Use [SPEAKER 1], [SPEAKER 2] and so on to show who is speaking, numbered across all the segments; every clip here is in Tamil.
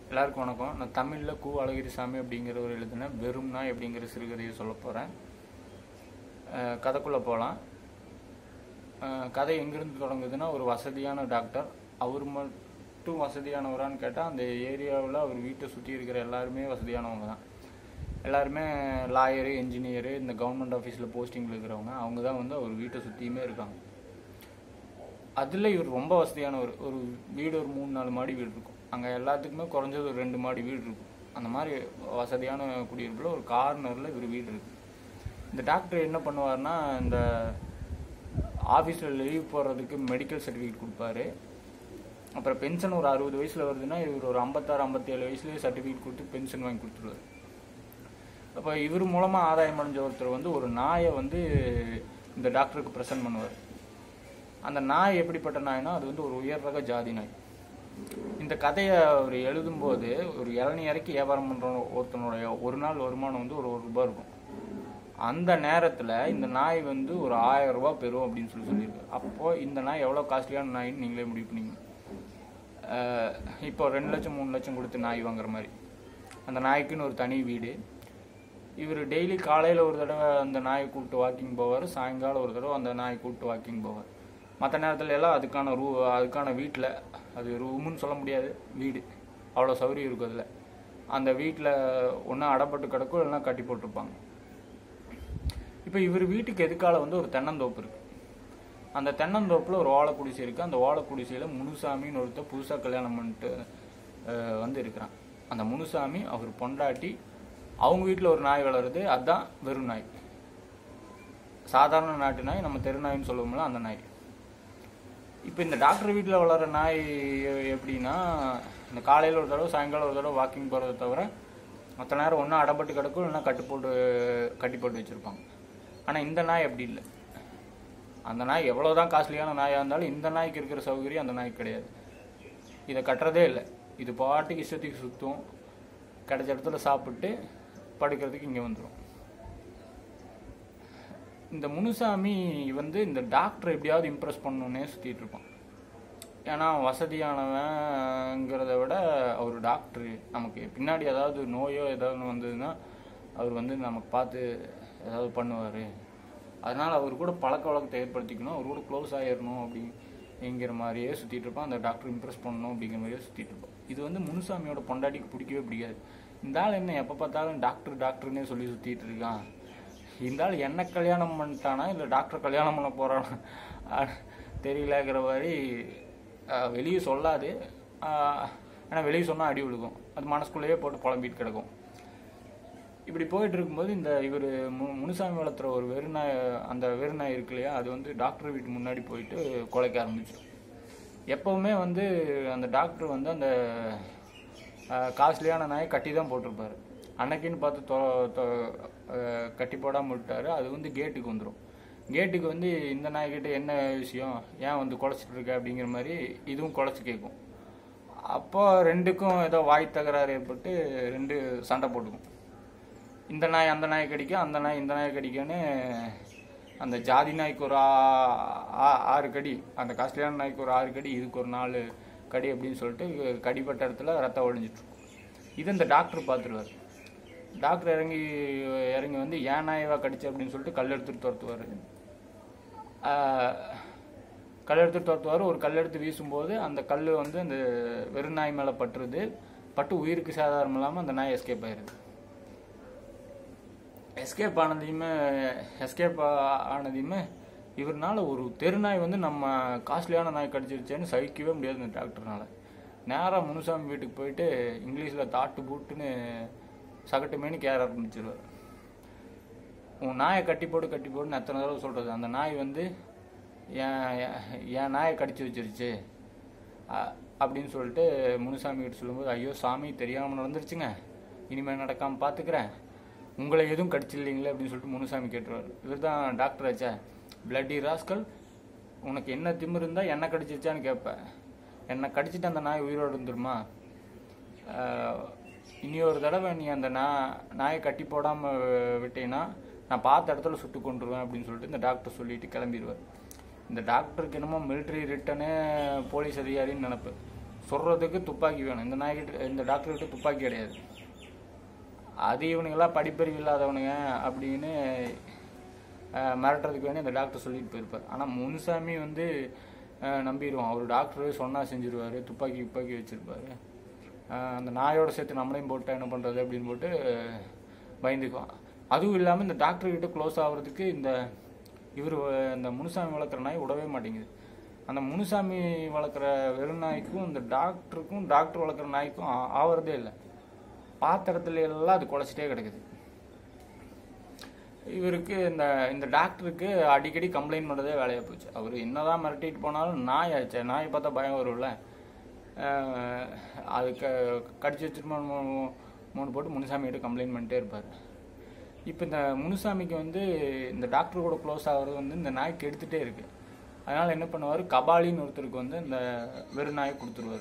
[SPEAKER 1] எல்லாருக்கும் வணக்கம் நான் தமிழில் கு அழகிரிசாமி அப்படிங்கிறவர் எழுதின வெறும் நாய் அப்படிங்கிற சிறுகதையை சொல்ல போகிறேன் கதைக்குள்ளே போகலாம் கதை எங்கேருந்து தொடங்குதுன்னா ஒரு வசதியான டாக்டர் அவர் மட்டும் வசதியானவரான்னு கேட்டால் அந்த ஏரியாவில் அவர் வீட்டை சுற்றி இருக்கிற எல்லாருமே வசதியானவங்க தான் எல்லாருமே லாயரு என்ஜினியரு இந்த கவர்மெண்ட் ஆஃபீஸில் போஸ்டிங்கில் இருக்கிறவங்க அவங்க தான் வந்து அவர் வீட்டை சுற்றியுமே இருக்காங்க அதில் இவர் ரொம்ப வசதியானவர் ஒரு வீடு ஒரு மூணு நாலு மாடி வீடு இருக்கும் அங்கே எல்லாத்துக்குமே குறைஞ்சது ஒரு ரெண்டு மாடி வீடு இருக்கும் அந்த மாதிரி வசதியான குடியிருப்பில் ஒரு கார்னரில் இவர் வீடு இருக்கு இந்த டாக்டர் என்ன பண்ணுவார்னா இந்த ஆஃபீஸில் லீவ் போடுறதுக்கு மெடிக்கல் சர்டிஃபிகேட் கொடுப்பாரு அப்புறம் பென்ஷன் ஒரு அறுபது வயசில் வருதுன்னா இவர் ஒரு ஐம்பத்தாறு ஐம்பத்தேழு வயசுலேயே சர்டிஃபிகேட் கொடுத்து பென்ஷன் வாங்கி கொடுத்துருவாரு அப்போ இவர் மூலமாக ஆதாயம் அடைஞ்ச ஒருத்தர் வந்து ஒரு நாயை வந்து இந்த டாக்டருக்கு ப்ரெசென்ட் பண்ணுவார் அந்த நாய் எப்படிப்பட்ட நாய்னா அது வந்து ஒரு உயர் ரக ஜாதி நாய் இந்த கதையை அவர் எழுதும்போது ஒரு இளநீ இறக்கி வியாபாரம் பண்ணுற ஒருத்தனுடைய ஒரு நாள் வருமானம் வந்து ஒரு ஒரு ரூபாய் இருக்கும் அந்த நேரத்தில் இந்த நாய் வந்து ஒரு ஆயிரம் ரூபாய் பெறும் அப்படின்னு சொல்லி சொல்லியிருக்கு அப்போது இந்த நாய் எவ்வளோ காஸ்ட்லியான நாயின்னு நீங்களே முடிவு பண்ணீங்க இப்போ ரெண்டு லட்சம் மூணு லட்சம் கொடுத்து நாய் வாங்குற மாதிரி அந்த நாய்க்குன்னு ஒரு தனி வீடு இவர் டெய்லி காலையில் ஒரு தடவை அந்த நாயை கூப்பிட்டு வாக்கிங் போவார் சாயங்காலம் ஒரு தடவை அந்த நாயை கூப்பிட்டு வாக்கிங் போவார் மற்ற நேரத்துல எல்லாம் அதுக்கான ரூ அதுக்கான வீட்டில் அது ரூமுன்னு சொல்ல முடியாது வீடு அவ்வளோ சௌகரியம் இருக்கும் அதில் அந்த வீட்டில் ஒன்றா அடப்பட்டு கிடக்கும் இல்லைன்னா கட்டி போட்டிருப்பாங்க இப்போ இவர் வீட்டுக்கு எதுக்கால வந்து ஒரு தென்னந்தோப்பு இருக்குது அந்த தென்னந்தோப்பில் ஒரு ஓலை குடிசை இருக்குது அந்த ஓலை குடிசையில் முனுசாமின்னு ஒருத்தர் புதுசாக கல்யாணம் பண்ணிட்டு வந்து இருக்கிறான் அந்த முனுசாமி அவர் பொண்டாட்டி அவங்க வீட்டில் ஒரு நாய் வளருது அதுதான் வெறும் நாய் சாதாரண நாட்டு நாய் நம்ம தெரு நாயின்னு சொல்லுவோம்ல அந்த நாய் இப்போ இந்த டாக்டர் வீட்டில் வளர நாய் எப்படின்னா இந்த காலையில் ஒரு தடவை சாயங்காலம் ஒரு தடவை வாக்கிங் போகிறத தவிர மற்ற நேரம் ஒன்றா அடப்பட்டு கிடக்கும் இல்லைன்னா கட்டு போட்டு கட்டி போட்டு வச்சுருப்பாங்க ஆனால் இந்த நாய் அப்படி இல்லை அந்த நாய் எவ்வளோ தான் காஸ்ட்லியான நாயாக இருந்தாலும் இந்த நாய்க்கு இருக்கிற சௌகரியம் அந்த நாய்க்கு கிடையாது இதை கட்டுறதே இல்லை இது பாட்டுக்கு இஷ்டத்துக்கு சுற்றும் கிடைச்ச இடத்துல சாப்பிட்டு படுக்கிறதுக்கு இங்கே வந்துடும் இந்த முனுசாமி வந்து இந்த டாக்டரை எப்படியாவது இம்ப்ரெஸ் பண்ணணுன்னே சுற்றிட்டு இருப்பான் ஏன்னா வசதியானவங்கிறத விட அவர் டாக்டரு நமக்கு பின்னாடி ஏதாவது நோயோ ஏதாவது வந்ததுன்னா அவர் வந்து நமக்கு பார்த்து ஏதாவது பண்ணுவார் அதனால் அவர் கூட பழக்க வழக்கத்தை ஏற்படுத்திக்கணும் அவர் கூட க்ளோஸ் ஆகிடணும் அப்படிங்கிற மாதிரியே சுற்றிட்டு இருப்பான் அந்த டாக்டர் இம்ப்ரெஸ் பண்ணணும் அப்படிங்கிற மாதிரியே சுற்றிட்டு இருப்பான் இது வந்து முனுசாமியோட பொண்டாட்டிக்கு பிடிக்கவே பிடிக்காது இந்த ஆள் என்ன எப்போ பார்த்தாலும் டாக்டர் டாக்டர்னே சொல்லி சுற்றிட்டு இருக்கான் இந்த ஆள் என்ன கல்யாணம் பண்ணிட்டானா இல்லை டாக்டர் கல்யாணம் பண்ண போகிறானா தெரியலங்கிற மாதிரி வெளியே சொல்லாது ஆனால் வெளியே சொன்னால் அடி விழுகும் அது மனசுக்குள்ளேயே போட்டு புலம்பிட்டு கிடக்கும் இப்படி போயிட்டு இருக்கும்போது இந்த இவர் மு முனுசாமி வளர்த்துற ஒரு வெறுநாய் அந்த வெறுநாய் இருக்கு இல்லையா அது வந்து டாக்டர் வீட்டு முன்னாடி போயிட்டு குலைக்க ஆரம்பிச்சிடும் எப்போவுமே வந்து அந்த டாக்டர் வந்து அந்த காஸ்ட்லியான நாயை கட்டி தான் போட்டிருப்பாரு அன்னைக்குன்னு பார்த்து தொ கட்டி போடாமல் விட்டாரு அது வந்து கேட்டுக்கு வந்துடும் கேட்டுக்கு வந்து இந்த நாய்கிட்ட என்ன விஷயம் ஏன் வந்து குலைச்சிட்டு இருக்க அப்படிங்கிற மாதிரி இதுவும் குலைச்சி கேட்கும் அப்போ ரெண்டுக்கும் ஏதோ வாய் தகராறு ஏற்பட்டு ரெண்டு சண்டை போட்டுக்கும் இந்த நாய் அந்த நாய் கடிக்கும் அந்த நாய் இந்த நாய் கடிக்கும்னு அந்த ஜாதி நாய்க்கு ஒரு ஆறு கடி அந்த காஸ்ட்லியான நாய்க்கு ஒரு ஆறு கடி இதுக்கு ஒரு நாலு கடி அப்படின்னு சொல்லிட்டு கடிப்பட்ட இடத்துல ரத்தம் ஒழிஞ்சிட்ருக்கும் இது இந்த டாக்டர் பார்த்துருவார் டாக்டர் இறங்கி இறங்கி வந்து ஏன் நாயவா கடிச்சு அப்படின்னு சொல்லிட்டு கல் எடுத்துட்டு துரத்துவார் கல் எடுத்துட்டு துரத்துவார் ஒரு கல் எடுத்து வீசும்போது அந்த கல் வந்து அந்த வெறும் நாய் மேலே பட்டுருது பட்டு உயிருக்கு சாதாரணம் இல்லாமல் அந்த நாய் எஸ்கேப் ஆயிடுது எஸ்கேப் ஆனதையுமே எஸ்கேப் ஆனதையுமே இவர்னால ஒரு தெருநாய் வந்து நம்ம காஸ்ட்லியான நாய் கடிச்சிருச்சேன்னு சகிக்கவே முடியாது இந்த டாக்டர்னால நேராக முனுசாமி வீட்டுக்கு போயிட்டு இங்கிலீஷில் தாட்டு பூட்டுன்னு சகட்டு மேனி கேர ஆரம்பிச்சிருவார் உன் நாயை கட்டி போட்டு கட்டி போட்டுன்னு எத்தனை தடவை சொல்கிறது அந்த நாய் வந்து என் என் நாயை கடிச்சு வச்சிருச்சு அப்படின்னு சொல்லிட்டு முனுசாமி கிட்ட சொல்லும்போது ஐயோ சாமி தெரியாமல் நடந்துருச்சுங்க இனிமேல் நடக்காமல் பார்த்துக்கிறேன் உங்களை எதுவும் கடிச்சில்லைங்களே அப்படின்னு சொல்லிட்டு முனுசாமி கேட்டுருவார் இவர் தான் டாக்டர் ஆச்சா பிளட்டி ராஸ்கல் உனக்கு என்ன திமிரு இருந்தால் என்ன கடிச்சிருச்சான்னு கேட்பேன் என்னை கடிச்சிட்டு அந்த நாய் உயிரோடு இருந்துருமா இனி ஒரு தடவை நீ அந்த நா நாயை கட்டி போடாமல் விட்டீங்கன்னா நான் பார்த்த இடத்துல சுட்டு கொண்டுருவேன் அப்படின்னு சொல்லிட்டு இந்த டாக்டர் சொல்லிட்டு கிளம்பிடுவார் இந்த டாக்டருக்கு என்னமோ மிலிட்ரி ரிட்டனு போலீஸ் அதிகாரின்னு நினப்பு சொல்கிறதுக்கு துப்பாக்கி வேணும் இந்த நாய்கிட்ட இந்த டாக்டர்கிட்ட துப்பாக்கி கிடையாது அது இவனுங்கெல்லாம் படிப்பறிவு இல்லாதவனுங்க அப்படின்னு அஹ், மிரட்டுறதுக்கு வேண்டி அந்த டாக்டர் சொல்லிட்டு போயிருப்பார் ஆனால் முனுசாமி வந்து அஹ், நம்பிடுவான் அவர் டாக்டர் சொன்னால் செஞ்சிருவாரு துப்பாக்கி துப்பாக்கி வச்சிருப்பாரு அஹ், அந்த நாயோட சேர்த்து நம்மளையும் போட்டு என்ன பண்ணுறது அப்படின்னு போட்டு அஹ், பயந்துக்குவான் அதுவும் இல்லாமல் இந்த டாக்டர்கிட்ட க்ளோஸ் ஆகிறதுக்கு இந்த இவர் இந்த முனுசாமி வளர்க்குற நாய் விடவே மாட்டேங்குது அந்த முனுசாமி வளர்க்குற வெறும் நாய்க்கும் இந்த டாக்டருக்கும் டாக்டர் வளர்க்குற நாய்க்கும் ஆ- ஆவறதே இல்லை பாத்திரத்துல எல்லாம் அது குலைச்சிட்டே கிடக்குது இவருக்கு இந்த இந்த டாக்டருக்கு அடிக்கடி கம்ப்ளைண்ட் பண்ணுறதே வேலையாக போச்சு அவர் என்னதான் மிரட்டிட்டு போனாலும் நாய் ஆச்சு நாயை பார்த்தா பயம் வரும்ல அஹ் அதுக்கு கடிச்சு வச்சுட்டு மூணு மூணு போட்டு முனுசாமிகிட்ட கம்ப்ளைண்ட் பண்ணிட்டே இருப்பார் இப்போ இந்த முனுசாமிக்கு வந்து இந்த டாக்டர் கூட க்ளோஸ் ஆகிறது வந்து இந்த நாய்க்கு எடுத்துகிட்டே இருக்கு அதனால் என்ன பண்ணுவார் கபாலின்னு ஒருத்தருக்கு வந்து இந்த வெறும் நாயை கொடுத்துருவார்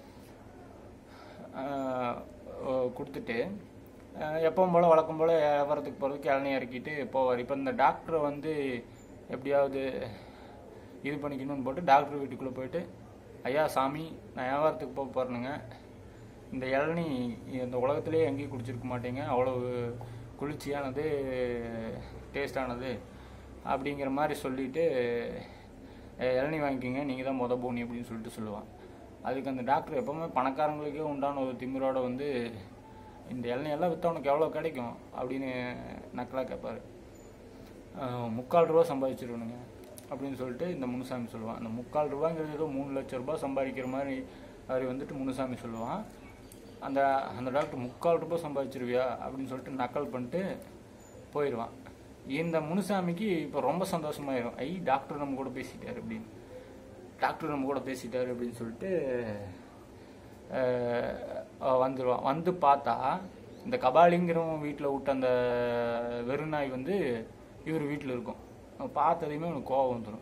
[SPEAKER 1] கொடுத்துட்டு ஆஹ் எப்பவும் போல் வழக்கம் போல் வியாபாரத்துக்கு போகிறதுக்கு இளநீ இறக்கிட்டு போவார் இப்போ இந்த டாக்டரை வந்து எப்படியாவது இது பண்ணிக்கணும்னு போட்டு டாக்டர் வீட்டுக்குள்ளே போயிட்டு ஐயா சாமி நான் வியாபாரத்துக்கு போக போகிறேனுங்க இந்த இளநீ இந்த உலகத்திலே எங்கேயும் குடிச்சிருக்க மாட்டீங்க அவ்வளவு குளிர்ச்சியானது டேஸ்டானது அப்படிங்கிற மாதிரி சொல்லிட்டு "அஹ், இளநீ வாங்கிக்கோங்க நீங்கள் தான் மொத போனி அப்படின்னு சொல்லிட்டு சொல்லுவான் அதுக்கு அந்த டாக்டர் எப்பவுமே பணக்காரங்களுக்கே உண்டான ஒரு திமிரோட வந்து இந்த இளநீ எல்லாம் விற்றா உனக்கு எவ்வளோ கிடைக்கும் அப்படின்னு நக்கலாக கேட்பாரு "அஹ், முக்கால் ரூபா சம்பாதிச்சிருவனுங்க அப்படின்னு சொல்லிட்டு இந்த முனுசாமி சொல்லுவான் அந்த முக்கால் ரூபாங்கிறது ஏதோ மூணு லட்ச ரூபாய் சம்பாதிக்கிற மாதிரி அவர் வந்துட்டு முனுசாமி சொல்லுவான் அந்த அந்த டாக்டர் முக்கால் ரூபாய் சம்பாதிச்சிருவியா அப்படின்னு சொல்லிட்டு நக்கல் பண்ணிட்டு போயிடுவான் இந்த முனுசாமிக்கு இப்போ ரொம்ப சந்தோஷமாயிரும் ஐ டாக்டர் நம்ம கூட பேசிட்டாரு அப்படின்னு டாக்டர் நம்ம கூட பேசிட்டாரு அப்படின்னு சொல்லிட்டு அஹ், வந்துடுவான் வந்து பார்த்தா இந்த கபாலிங்கிறவன் வீட்டில் விட்ட அந்த வெறுநாய் வந்து இவர் வீட்டில் இருக்கும் அவன் பார்த்ததையுமே அவனுக்கு கோவம் வந்துடும்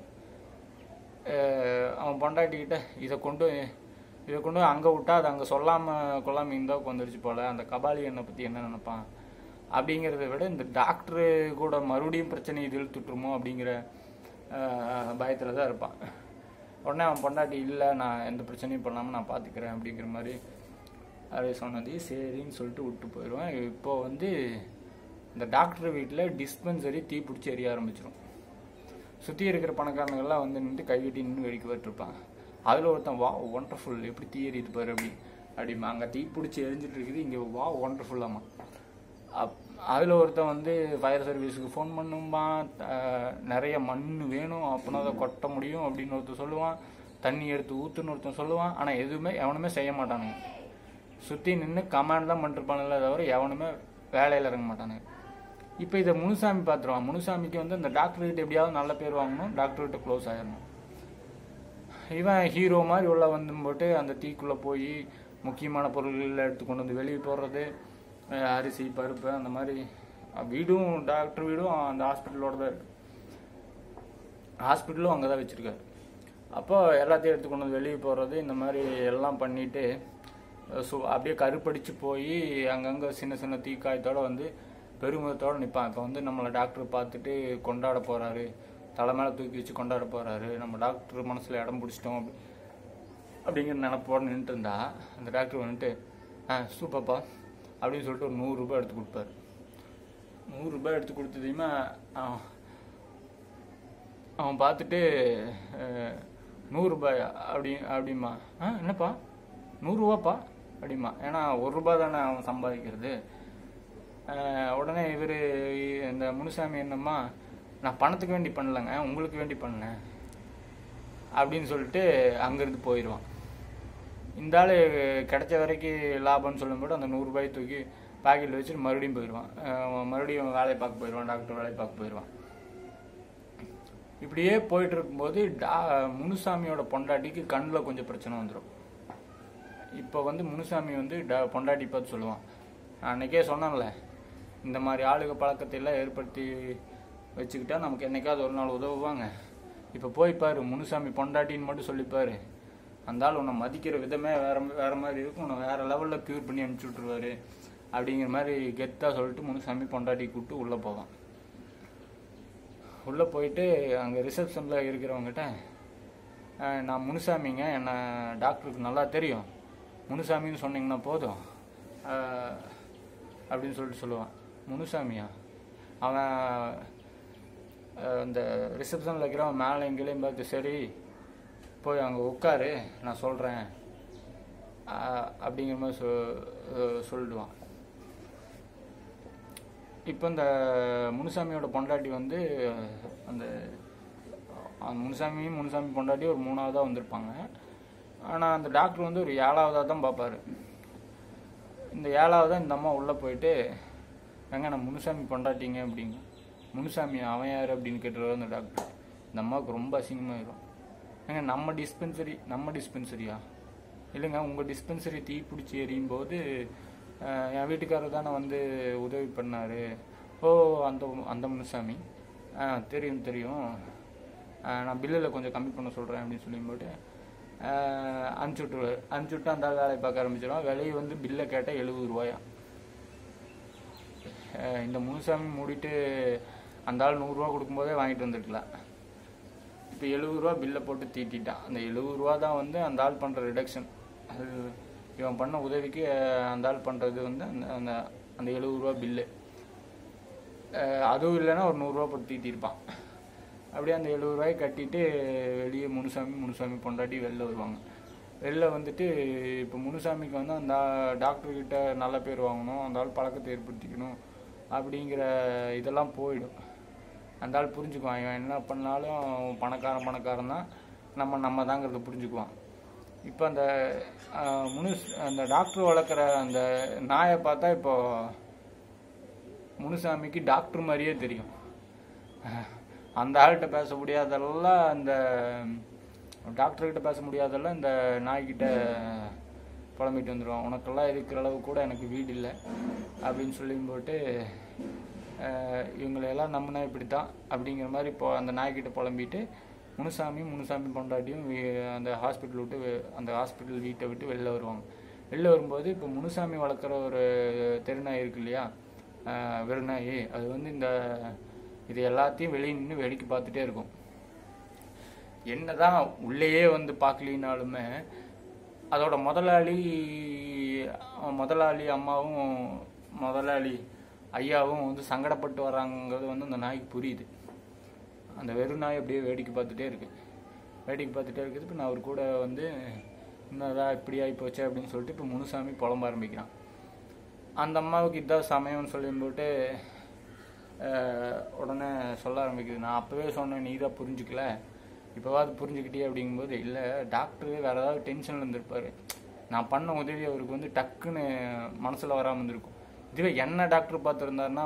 [SPEAKER 1] அவன் பொண்டாட்டிக்கிட்ட இதை கொண்டு இதை கொண்டு அங்கே விட்டா அது அங்கே சொல்லாமல் கொள்ளாமல் இருந்தால் வந்துடுச்சு போல அந்த கபாலி என்னை பற்றி என்ன நினைப்பான் அப்படிங்கிறத விட இந்த டாக்டரு கூட மறுபடியும் பிரச்சனை இது இழுத்துட்டுருமோ அப்படிங்கிற பயத்தில் தான் இருப்பான் உடனே அவன் பொண்டாட்டி இல்லை நான் எந்த பிரச்சனையும் பண்ணாமல் நான் பார்த்துக்கிறேன் அப்படிங்கிற மாதிரி அது சொன்னது சரின்னு சொல்லிட்டு விட்டு போயிடுவேன் இப்போ வந்து இந்த டாக்டர் வீட்டில் டிஸ்பென்சரி தீ பிடிச்சி எரிய ஆரம்பிச்சிடும் சுற்றி இருக்கிற பணக்காரங்கெல்லாம் வந்து நின்று கைகட்டி நின்று வேடிக்கை பார்த்துருப்பான் அதில் ஒருத்தன் வா ஒண்டர்ஃபுல் எப்படி தீ எரியுது பாரு அப்படி அப்படிமா அங்கே தீ பிடிச்சி எரிஞ்சிட்டு இருக்குது இங்கே வா ஒண்டர்ஃபுல்லாமா அப் அதில் ஒருத்தன் வந்து ஃபயர் சர்வீஸுக்கு ஃபோன் பண்ணும்பா நிறைய மண் வேணும் அப்படின்னா அதை கொட்ட முடியும் அப்படின்னு ஒருத்தன் சொல்லுவான் தண்ணி எடுத்து ஊற்றுன்னு ஒருத்தன் சொல்லுவான் ஆனால் எதுவுமே எவனுமே செய்ய மாட்டானுங்க சுற்றி நின்று கமாண்ட் தான் பண்ணிருப்பானுங்களே தவிர எவனுமே வேலையில் இறங்க மாட்டானுங்க இப்போ இதை முனுசாமி பார்த்துருவான் முனுசாமிக்கு வந்து அந்த டாக்டர்கிட்ட எப்படியாவது நல்ல பேர் வாங்கணும் டாக்டர்கிட்ட க்ளோஸ் ஆயிடணும் இவன் ஹீரோ மாதிரி உள்ள வந்து போட்டு அந்த தீக்குள்ளே போய் முக்கியமான பொருள்கள் எடுத்து கொண்டு வந்து வெளியே போடுறது அஹ் அரிசி பருப்பு அந்த மாதிரி அஹ் வீடும் டாக்டர் வீடும் அந்த ஹாஸ்பிட்டலோட தான் இருக்கு ஹாஸ்பிட்டலும் அங்கே தான் வச்சுருக்காரு அப்போ எல்லாத்தையும் எடுத்து கொண்டு வந்து வெளியே போடுறது இந்த மாதிரி எல்லாம் பண்ணிட்டு ஸோ அப்படியே கருப்படிச்சு போய் அங்கங்கே சின்ன சின்ன தீக்காயத்தோட வந்து பெருமிதத்தோடு நிற்பான் இப்போ வந்து நம்மளை டாக்டர் பார்த்துட்டு கொண்டாட போகிறாரு தலை மேலே தூக்கி வச்சு கொண்டாட போகிறாரு நம்ம டாக்டர் மனசில் இடம் பிடிச்சிட்டோம் அப்படி அப்படிங்கிற நினப்போட நின்றுட்டு இருந்தா அந்த டாக்டர் வந்துட்டு ஆ சூப்பர்ப்பா அப்படின்னு சொல்லிட்டு ஒரு நூறுரூபா எடுத்து கொடுப்பாரு நூறுரூபா எடுத்து கொடுத்ததையுமே அவன் அவன் பார்த்துட்டு அஹ், நூறுரூபாயா அப்படி அப்படிமா ஆ என்னப்பா நூறுரூவாப்பா அப்படிமா ஏன்னா ஒரு ரூபா தானே அவன் சம்பாதிக்கிறது அஹ், உடனே இவர் இந்த முனுசாமி என்னம்மா நான் பணத்துக்கு வேண்டி பண்ணலைங்க உங்களுக்கு வேண்டி பண்ணேன் அப்படின்னு சொல்லிட்டு அங்கேருந்து போயிடுவான் இந்த ஆள் கிடைச்ச வரைக்கும் லாபம்னு சொல்லும்போது அந்த நூறுரூபாய் தூக்கி பாக்கெட்டில் வச்சுட்டு மறுபடியும் போயிடுவான் அஹ் மறுபடியும் வேலையை பார்க்க போயிடுவான் டாக்டர் வேலையை பார்க்க போயிடுவான் இப்படியே போயிட்டு இருக்கும்போது டா முனுசாமியோட பொண்டாட்டிக்கு கண்ணில் கொஞ்சம் பிரச்சனை வந்துடும் இப்போ வந்து முனுசாமி வந்து டா பொண்டாட்டி பார்த்து சொல்லுவான் நான் அன்னைக்கே சொன்னேன்ல இந்த மாதிரி ஆளுக பழக்கத்தை எல்லாம் ஏற்படுத்தி வச்சுக்கிட்டா நமக்கு என்னைக்காவது ஒரு நாள் உதவுவாங்க இப்போ போய் பாரு முனுசாமி பொண்டாட்டின்னு மட்டும் சொல்லிப்பாரு அந்த ஆள் உன்னை மதிக்கிற விதமே வேற வேற மாதிரி இருக்கும் உன்னை வேற லெவலில் க்யூர் பண்ணி அனுப்பிச்சி விட்ருவாரு அப்படிங்கிற மாதிரி கெத்தாக சொல்லிட்டு முனுசாமி பொண்டாட்டி கூப்பிட்டு உள்ளே போவான் உள்ளே போயிட்டு அங்கே ரிசப்ஷனில் இருக்கிறவங்ககிட்ட "அஹ், நான் முனுசாமிங்க என்னை டாக்டருக்கு நல்லா தெரியும் முனுசாமின்னு சொன்னீங்கன்னா போதும் ஆஹ், அப்படின்னு சொல்லிட்டு சொல்லுவான் முனுசாமியா அவன் ஆஹ், இந்த ரிசப்ஷனில் இருக்கிறவன் மேலே எங்கேயும் பார்த்து சரி போய் அங்கே உட்காரு நான் சொல்கிறேன் அப்படிங்கிற மாதிரி சொ அஹ் சொல்லிடுவான் இப்போ இந்த முனுசாமியோட பொண்டாட்டி வந்து அந்த அந்த முனுசாமியும் முனுசாமி பொண்டாட்டி ஒரு மூணாவதாக வந்திருப்பாங்க ஆனால் அந்த டாக்டர் வந்து ஒரு ஏழாவதாக தான் பார்ப்பாரு இந்த ஏழாவதாக இந்த அம்மா உள்ளே போயிட்டு எங்க நான் முனுசாமி பொண்டாட்டிங்க அப்படிங்க முனுசாமி அவன் யார் அப்படின்னு கேட்டுருவாரு அந்த டாக்டர் இந்த அம்மாவுக்கு ரொம்ப அசிங்கமாயிரும் ஏங்க நம்ம டிஸ்பென்சரி நம்ம டிஸ்பென்சரியா இல்லைங்க உங்கள் டிஸ்பென்சரி தீ பிடிச்சி எரியும் போது அஹ், என் வீட்டுக்காரர் தானே வந்து உதவி பண்ணார் ஓ அந்த அந்த முனுசாமி ஆ தெரியும் தெரியும் அஹ், நான் பில்லில் கொஞ்சம் கம்மி பண்ண சொல்கிறேன் அப்படின்னு சொல்லி போட்டு அனுப்பிச்சி விட்டுருவார் அனுப்பிச்சி விட்டு அந்த ஆள் வேலையை பார்க்க ஆரம்பிச்சிடுவான் விலையை வந்து பில்லை கேட்டால் எழுபது ரூபாயா அஹ், இந்த முனுசாமி மூடிட்டு அந்த ஆள் நூறுரூவா கொடுக்கும்போதே வாங்கிட்டு வந்திருக்கலாம் இப்போ எழுபது ரூபா பில்லை போட்டு தீட்டிட்டான் அந்த எழுபது ரூபா தான் வந்து அந்த ஆள் பண்ணுற ரிடக்ஷன் அது இவன் பண்ண உதவிக்கு அஹ், அந்த ஆள் பண்ணுறது வந்து அந்த அந்த அந்த எழுபது ரூபா பில்லு அஹ், அதுவும் இல்லைன்னா ஒரு நூறுரூவா போட்டு தீட்டிருப்பான் அப்படியே அந்த எழுபது ரூபாயை கட்டிட்டு வெளியே முனுசாமி முனுசாமி பொண்டாட்டி வெளில வருவாங்க வெளில வந்துட்டு இப்போ முனுசாமிக்கு வந்து அந்த டாக்டர் கிட்ட நல்ல பேர் வாங்கணும் அந்த ஆள் பழக்கத்தை ஏற்படுத்திக்கணும் அப்படிங்கிற இதெல்லாம் போயிடும் அந்த ஆள் புரிஞ்சுக்குவான் இவன் என்ன பண்ணாலும் பணக்காரன் பணக்காரன் தான் நம்ம நம்ம தாங்கிறத புரிஞ்சுக்குவான் இப்போ அந்த ஆஹ், முனுஸ் அந்த டாக்டர் வளர்க்குற அந்த நாயை பார்த்தா இப்போ முனுசாமிக்கு டாக்டர் மாதிரியே தெரியும் அந்த ஆள்கிட்ட பேச முடியாதெல்லாம் அந்த டாக்டர்கிட்ட பேச முடியாதெல்லாம் இந்த நாய்கிட்ட புலம்பிட்டு வந்துடுவான் உனக்கெல்லாம் இருக்கிற அளவு கூட எனக்கு வீடு இல்லை அப்படின்னு சொல்லி போட்டு அஹ், இவங்களையெல்லாம் நம்பினா இப்படி தான் அப்படிங்கிற மாதிரி இப்போ அந்த நாய்கிட்ட புலம்பிட்டு முனுசாமி முனுசாமி பொண்டாட்டியும் வீ- அந்த ஹாஸ்பிட்டல் விட்டு வெ- அந்த ஹாஸ்பிட்டல் வீட்டை விட்டு வெளில வருவாங்க வெளில வரும்போது இப்போ முனுசாமி வளர்க்குற ஒரு தெருநாய் இருக்கு இல்லையா அஹ், வெறுநாய் அது வந்து இந்த இது எல்லாத்தையும் வெளியே நின்று வேடிக்கை பார்த்துட்டே இருக்கும் என்னதான் உள்ளேயே வந்து பார்க்கலினாலுமே அதோட முதலாளி அவன் முதலாளி அம்மாவும் முதலாளி ஐயாவும் வந்து சங்கடப்பட்டு வராங்கிறது வந்து அந்த நாய்க்கு புரியுது அந்த வெறும் நாய் அப்படியே வேடிக்கை பார்த்துட்டே இருக்கு வேடிக்கை பார்த்துட்டே இருக்குது இப்போ நான் அவர் கூட வந்து என்னடா இப்படி ஆகி போச்சு அப்படின்னு சொல்லிட்டு இப்போ முனுசாமி புலம்ப ஆரம்பிக்கிறான் அந்த அம்மாவுக்கு இதான் சமயம்னு சொல்லி போட்டு அஹ், உடனே சொல்ல ஆரம்பிக்குது நான் அப்போவே சொன்னேன் நீ தான் புரிஞ்சுக்கல இப்போவாது புரிஞ்சுக்கிட்டே அப்படிங்கும்போது இல்லை டாக்டரு வேறு ஏதாவது டென்ஷனில் இருந்திருப்பாரு நான் பண்ண உதவி அவருக்கு வந்து டக்குன்னு மனசில் வராமல் இருந்திருக்கும் இதுவே என்ன டாக்டர் பார்த்துருந்தாருன்னா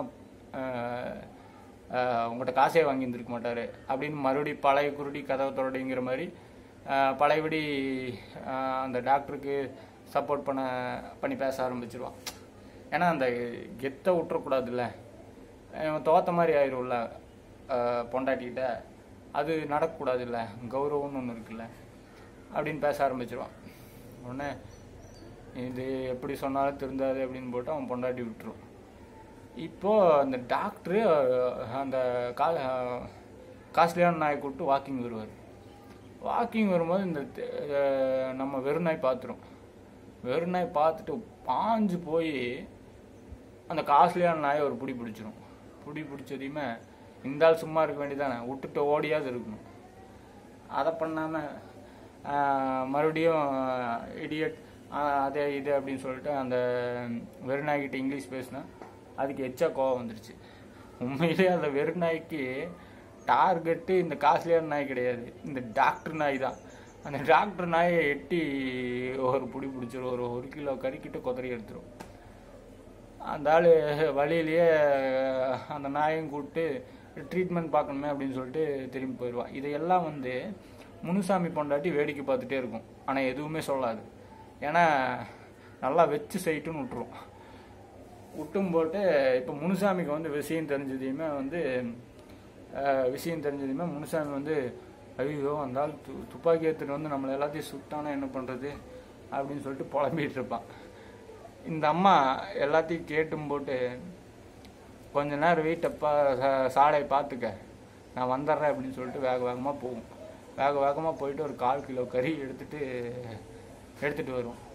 [SPEAKER 1] உங்கள்கிட்ட காசே வாங்கி இருந்திருக்க மாட்டார் அப்படின்னு மறுபடியும் பழைய குருடி கதவை தொடடிங்கிற மாதிரி அஹ், பழையபடி அஹ், அந்த டாக்டருக்கு சப்போர்ட் பண்ண பண்ணி பேச ஆரம்பிச்சிருவான் ஏன்னா அந்த கெத்தை விட்டுறக்கூடாதுல்ல இவன் தோத்த மாதிரி ஆயிரும்ல அஹ், பொண்டாட்டிக்கிட்ட அது நடக்கக்கூடாதுல்ல கௌரவம்னு ஒன்று இருக்குல்ல அப்படின்னு பேச ஆரம்பிச்சிருவான் உடனே இது எப்படி சொன்னாலும் திருந்தாது அப்படின்னு போட்டு அவன் பொண்டாட்டி விட்டுரும் இப்போ அந்த டாக்டரு அந்த கா காஸ்ட்லியான நாயை கூப்பிட்டு வாக்கிங் வருவார் வாக்கிங் வரும்போது இந்த தெ- அஹ் நம்ம வெறுநாய் பார்த்துரும் வெறுநாய் பார்த்துட்டு பாஞ்சு போய் அந்த காஸ்ட்லியான நாயை ஒரு பிடி பிடிச்சிரும் பிடி பிடிச்சதையுமே இந்த ஆள் சும்மா இருக்க வேண்டியதானே விட்டுட்டு ஓடியாவது இருக்கணும் அதை பண்ணாமல் மறுபடியும் இடியட் அதே இது அப்படின்னு சொல்லிட்டு அந்த வெறுநாய்கிட்ட இங்கிலீஷ் பேசினா அதுக்கு எச்சா கோவம் வந்துருச்சு உண்மையிலே அந்த வெறுநாய்க்கு டார்கெட்டு இந்த காஸ்ட்லியான நாய் கிடையாது இந்த டாக்டர் நாய் தான் அந்த டாக்டர் நாயை எட்டி ஒரு பிடி பிடிச்சிரும் ஒரு ஒரு கிலோ கறிக்கிட்ட கொதறி எடுத்துரும் அந்த ஆள் வழியிலேயே அந்த நாயையும் கூப்பிட்டு ட்ரீட்மெண்ட் பார்க்கணுமே அப்படின்னு சொல்லிட்டு திரும்பி போயிடுவான் இதையெல்லாம் வந்து முனுசாமி பொண்டாட்டி வேடிக்கை பார்த்துட்டே இருக்கும் ஆனால் எதுவுமே சொல்லாது ஏன்னா நல்லா வச்சு சைட்டுன்னு விட்டுரும் விட்டும் போட்டு இப்போ முனுசாமிக்கு வந்து விஷயம் தெரிஞ்சதையுமே வந்து அஹ், விஷயம் தெரிஞ்சதையுமே முனுசாமி வந்து ஐயோ அந்த ஆள் து துப்பாக்கி எடுத்துட்டு வந்து நம்மளை எல்லாத்தையும் சுட்டானா என்ன பண்ணுறது அப்படின்னு சொல்லிட்டு புலம்பிட்டு இருப்பான் இந்த அம்மா எல்லாத்தையும் கேட்டும் போட்டு கொஞ்ச நேரம் வீட்டை பா சா- சாலையை பார்த்துக்க நான் வந்துடுறேன் அப்படின்னு சொல்லிட்டு வேக வேகமாக போகும் வேக வேகமாக போயிட்டு ஒரு கால் கிலோ கறி எடுத்துட்டு எடுத்துட்டு வரும்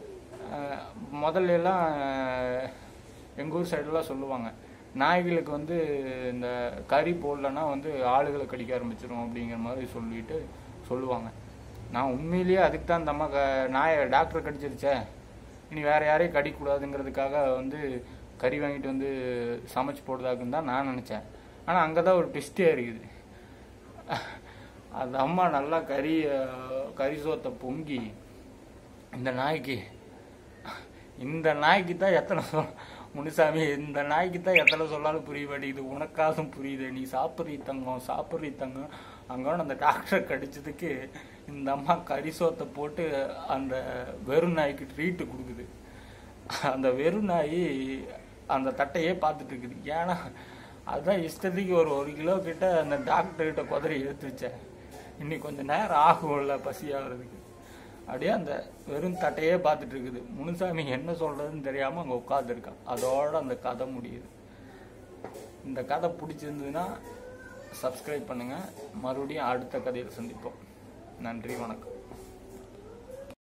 [SPEAKER 1] அஹ், முதல்ல எல்லாம் எங்கள் ஊர் சைடெல்லாம் சொல்லுவாங்க நாய்களுக்கு வந்து இந்த கறி போடலன்னா வந்து ஆளுகளை கடிக்க ஆரம்பிச்சிடும் அப்படிங்கிற மாதிரி சொல்லிட்டு சொல்லுவாங்க நான் உண்மையிலேயே அதுக்கு தான் இந்த அம்மா க நாயை டாக்டர் கடிச்சிருச்சே இனி வேற யாரையும் கடிக்கக்கூடாதுங்கிறதுக்காக வந்து கறி வாங்கிட்டு வந்து சமைச்சு போடுறதாக்குன்னு தான் நான் நினச்சேன் ஆனால் அங்கே தான் ஒரு ட்விஸ்டே இருக்குது அந்த அம்மா நல்லா கறி அஹ், கறி சோத்தை பொங்கி இந்த நாய்க்கு இந்த நாய்க்கு தான் எத்தனை சொல் முனுசாமி இந்த நாய்க்கு தான் எத்தனை சொல்லாலும் புரிய மாட்டேங்குது உனக்காதும் புரியுது நீ சாப்பிட்றீ தங்கம் சாப்பிட்றீ தங்கம் அங்கே அந்த டாக்டர் கடிச்சதுக்கு இந்த அம்மா கறி சோத்தை போட்டு அந்த வெறும் நாய்க்கு ட்ரீட்டு கொடுக்குது அந்த வெறும் நாய் அந்த தட்டையே பார்த்துட்டு இருக்குது ஏன்னா அதுதான் இஷ்டத்துக்கு ஒரு ஒரு கிலோ கிட்ட அந்த டாக்டர்கிட்ட குதிரை எடுத்து வச்சேன் இன்னி கொஞ்சம் நேரம் ஆகும்ல பசி ஆகுறதுக்கு அப்படியே அந்த வெறும் தட்டையே பார்த்துட்டு இருக்குது முனுசாமி என்ன சொல்றதுன்னு தெரியாம அங்க உட்காந்துருக்கான் அதோட அந்த கதை முடியுது இந்த கதை பிடிச்சிருந்ததுன்னா சப்ஸ்கிரைப் பண்ணுங்க மறுபடியும் அடுத்த கதையில் சந்திப்போம் நன்றி வணக்கம்